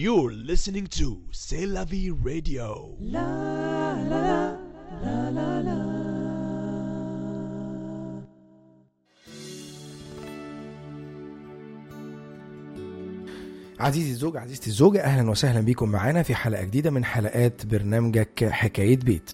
You're listening to C'est la vie radio. عزيزي الزوج عزيزتي الزوجة أهلا وسهلا بكم معانا في حلقة جديدة من حلقات برنامجك حكاية بيت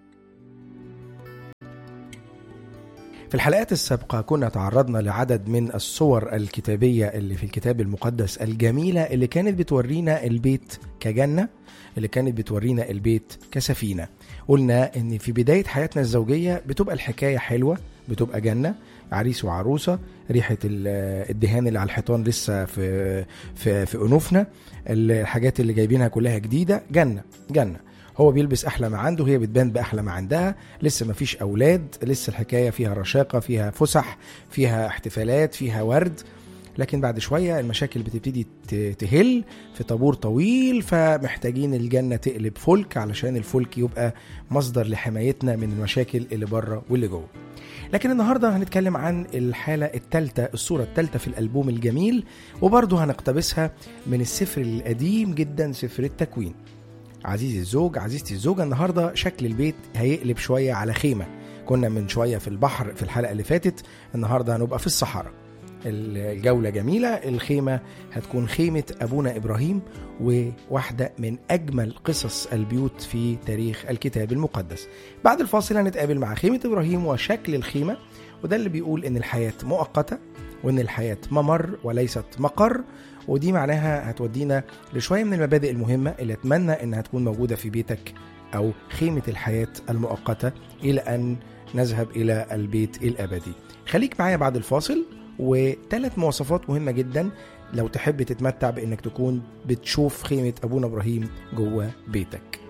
في الحلقات السابقة كنا تعرضنا لعدد من الصور الكتابية اللي في الكتاب المقدس الجميلة اللي كانت بتورينا البيت كجنة اللي كانت بتورينا البيت كسفينة قلنا ان في بداية حياتنا الزوجية بتبقى الحكاية حلوة بتبقى جنة عريس وعروسة ريحة ال- الدهان اللي على الحيطان لسه في في في انوفنا الحاجات اللي جايبينها كلها جديدة جنة جنة هو بيلبس احلى ما عنده هي بتبان باحلى ما عندها لسه ما فيش اولاد لسه الحكايه فيها رشاقه فيها فسح فيها احتفالات فيها ورد لكن بعد شويه المشاكل بتبتدي ت- تهل في طابور طويل فمحتاجين الجنه تقلب فلك علشان الفلك يبقى مصدر لحمايتنا من المشاكل اللي بره واللي جوه لكن النهارده هنتكلم عن الحاله الثالثه الصوره الثالثه في الالبوم الجميل وبرضه هنقتبسها من السفر القديم جدا سفر التكوين عزيزي الزوج عزيزتي الزوجة النهاردة شكل البيت هيقلب شوية على خيمة كنا من شوية في البحر في الحلقة اللي فاتت النهاردة هنبقى في الصحراء الجولة جميلة الخيمة هتكون خيمة أبونا إبراهيم وواحدة من أجمل قصص البيوت في تاريخ الكتاب المقدس بعد الفاصل هنتقابل مع خيمة إبراهيم وشكل الخيمة وده اللي بيقول إن الحياة مؤقتة وإن الحياة ممر وليست مقر ودي معناها هتودينا لشويه من المبادئ المهمه اللي اتمنى انها تكون موجوده في بيتك او خيمه الحياه المؤقته الى ان نذهب الى البيت الابدي. خليك معايا بعد الفاصل وثلاث مواصفات مهمه جدا لو تحب تتمتع بانك تكون بتشوف خيمه ابونا ابراهيم جوه بيتك.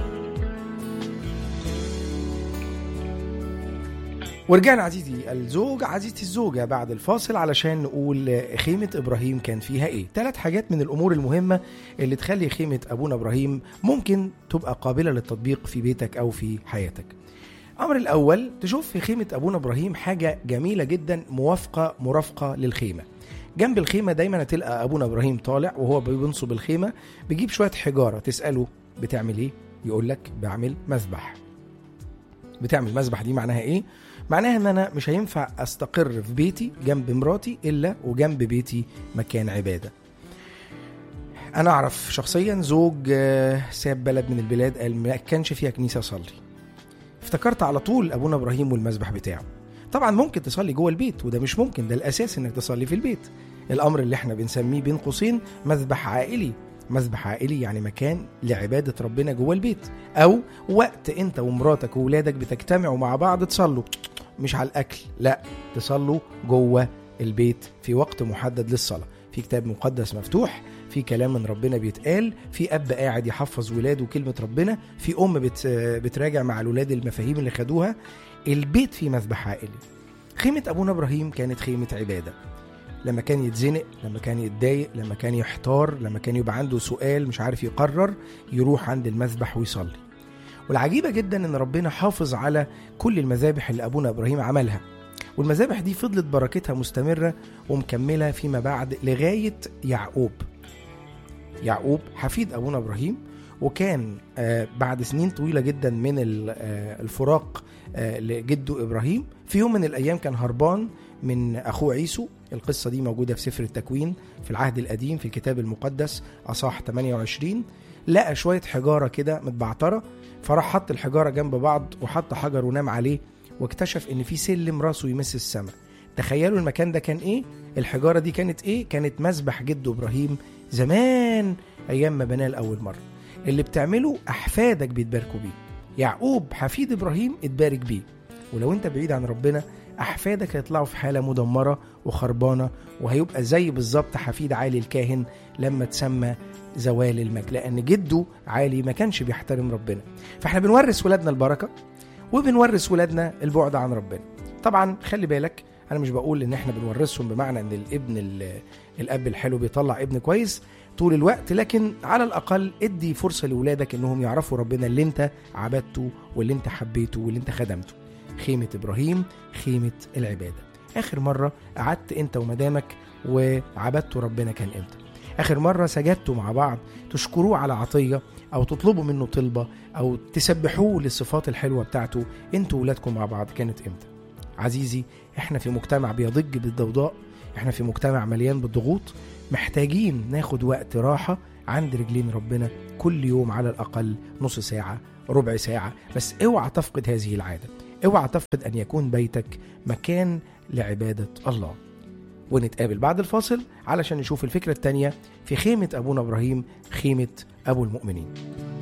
ورجعنا عزيزي الزوج عزيزتي الزوجة بعد الفاصل علشان نقول خيمة إبراهيم كان فيها إيه ثلاث حاجات من الأمور المهمة اللي تخلي خيمة أبونا إبراهيم ممكن تبقى قابلة للتطبيق في بيتك أو في حياتك الأمر الأول تشوف في خيمة أبونا إبراهيم حاجة جميلة جدا موافقة مرافقة للخيمة جنب الخيمة دايما هتلقى أبونا إبراهيم طالع وهو بينصب الخيمة بيجيب شوية حجارة تسأله بتعمل إيه يقول لك بعمل مذبح بتعمل مذبح دي معناها إيه معناها ان انا مش هينفع استقر في بيتي جنب مراتي الا وجنب بيتي مكان عباده انا اعرف شخصيا زوج آه، ساب بلد من البلاد قال ما كانش فيها كنيسه اصلي افتكرت على طول ابونا ابراهيم والمذبح بتاعه طبعا ممكن تصلي جوه البيت وده مش ممكن ده الاساس انك تصلي في البيت الامر اللي احنا بنسميه بين قوسين مذبح عائلي مذبح عائلي يعني مكان لعبادة ربنا جوه البيت أو وقت أنت ومراتك وولادك بتجتمعوا مع بعض تصلوا مش على الأكل لا تصلوا جوه البيت في وقت محدد للصلاة في كتاب مقدس مفتوح في كلام من ربنا بيتقال في أب قاعد يحفظ ولاده كلمة ربنا في أم بت بتراجع مع الولاد المفاهيم اللي خدوها البيت فيه مذبح عائلي خيمة أبونا إبراهيم كانت خيمة عبادة لما كان يتزنق لما كان يتضايق لما كان يحتار لما كان يبقى عنده سؤال مش عارف يقرر يروح عند المذبح ويصلي والعجيبة جدا ان ربنا حافظ على كل المذابح اللي ابونا ابراهيم عملها والمذابح دي فضلت بركتها مستمرة ومكملة فيما بعد لغاية يعقوب يعقوب حفيد ابونا ابراهيم وكان آه، بعد سنين طويلة جدا من ال- آه، الفراق آه، لجده ابراهيم في يوم من الايام كان هربان من اخوه عيسو القصه دي موجوده في سفر التكوين في العهد القديم في الكتاب المقدس اصح 28 لقى شويه حجاره كده متبعتره فراح حط الحجاره جنب بعض وحط حجر ونام عليه واكتشف ان في سلم راسه يمس السماء تخيلوا المكان ده كان ايه الحجاره دي كانت ايه كانت مسبح جده ابراهيم زمان ايام ما بناه لاول مره اللي بتعمله احفادك بيتباركوا بيه يعقوب حفيد ابراهيم اتبارك بيه ولو انت بعيد عن ربنا احفادك هيطلعوا في حاله مدمره وخربانه وهيبقى زي بالظبط حفيد عالي الكاهن لما تسمى زوال المجد لان جده عالي ما كانش بيحترم ربنا فاحنا بنورث ولادنا البركه وبنورث ولادنا البعد عن ربنا طبعا خلي بالك انا مش بقول ان احنا بنورثهم بمعنى ان الابن ال- الاب الحلو بيطلع ابن كويس طول الوقت لكن على الاقل ادي فرصه لاولادك انهم يعرفوا ربنا اللي انت عبدته واللي انت حبيته واللي انت خدمته خيمه ابراهيم خيمه العباده اخر مره قعدت انت ومدامك وعبدتوا ربنا كان امتى اخر مره سجدتوا مع بعض تشكروه على عطيه او تطلبوا منه طلبه او تسبحوه للصفات الحلوه بتاعته انتوا ولادكم مع بعض كانت امتى عزيزي احنا في مجتمع بيضج بالضوضاء احنا في مجتمع مليان بالضغوط محتاجين ناخد وقت راحه عند رجلين ربنا كل يوم على الاقل نص ساعه ربع ساعه بس اوعى تفقد هذه العاده اوعى تفقد ان يكون بيتك مكان لعباده الله ونتقابل بعد الفاصل علشان نشوف الفكره التانيه في خيمه ابونا ابراهيم خيمه ابو المؤمنين